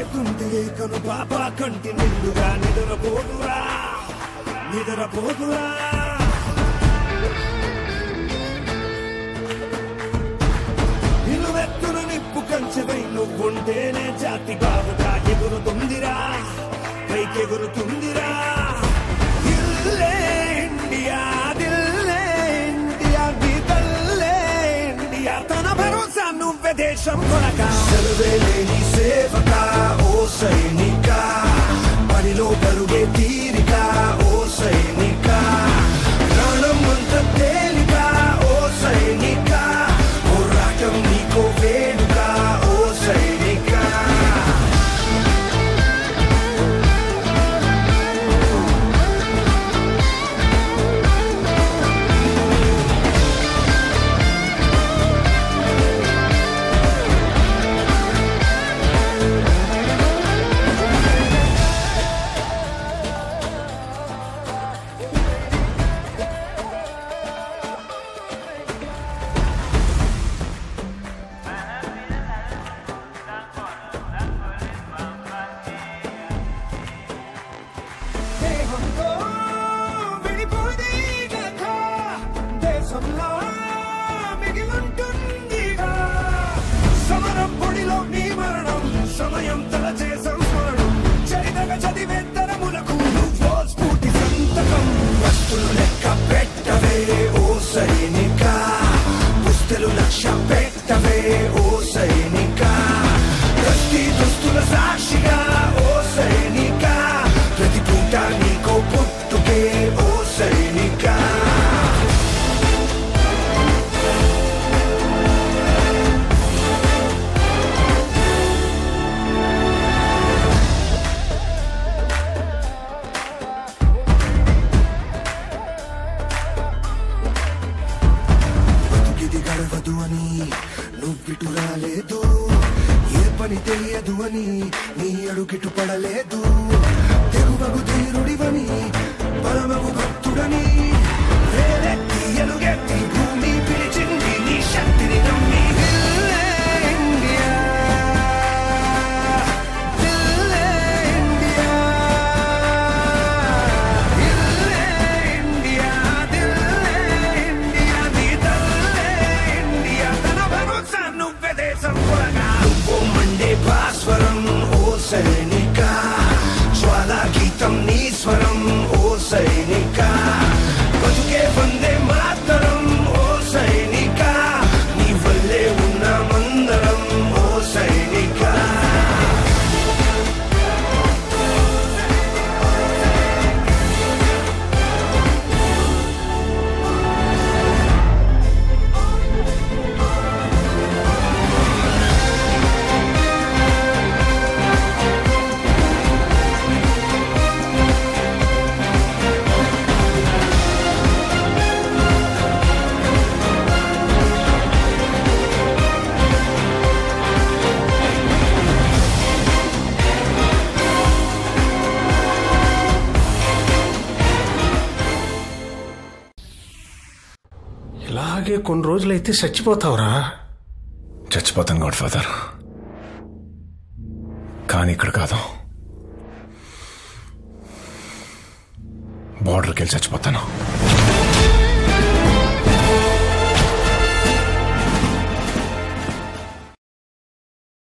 పడుతుంటే కను పాప కంటి నిండుగా నిద్రపోదురా నిద్రపోదురా నిలువెత్తున నిప్పు కంచెవై నువ్వుంటేనే జాతి బావుగా ఎగురుతుందిరా పైకెగురుతుందిరా దిల్లే ఇండియా దిల్లే ఇండియా నీ తల్లే ఇండియా తన భరోసా నువ్వే దేశం కొనక సెలవే లేని సేవక ఓ సైనిక పనిలో పరుగే తీరిక ఓ సైనిక ప్రాణం అంత తేలిక ఓ సైనిక పోరాటం నీకో వేడుక ఓ సైనిక దేహంతో విడిపోదే గంగ దేశంలో మిగిలుంటుందిగా సమరం పొడిలో నీ మరణం సమయం తలచే సంస్మరణం చరితగ చదివే తరములకు నువ్వో స్ఫూర్తి సంతకం వస్తులు లెక్క పెట్టవే ఓ సైనిక పుస్తలు లక్ష్య పెట్టవే ఓ సైనిక దస్తి దుస్తుల సాక్షిగా ఓ సైనిక ప్రతి పూట నీకో పుట్టుకే ఓ సైనిక బతుకిది గడవదు అని నువ్విటు రాలేదు ఏ పని తెలియదు అని నీ అడుగిటు పడలేదు తెగువగు ధీరుడివని పరమగు భక్తుడని వేలెత్తి ఎలుగెత్తి భూమి పిలిచింది నీ శక్తిని నమ్మి దిల్లే ఇండియా దిల్లే ఇండియా దిల్లే ఇండియా దిల్లే ఇండియా నీ తల్లే ఇండియా తన భరోసా నువ్వే దేశం కొరగా నువ్వు మండే భాస్వరం ఓ సైనిక జ్వాలా గీతం నీ స్వరం ఓ సైనిక బతుకే వందే మాతరం ఓ సైనిక నీ వల్లే ఉన్న మందరం ఓ సైనిక ఇలాగే కొన్ని రోజులైతే చచ్చిపోతావురా చచ్చిపోతాను గాడ్ ఫాదర్ కానీ ఇక్కడ కాదు బార్డర్కి వెళ్ళి చచ్చిపోతాను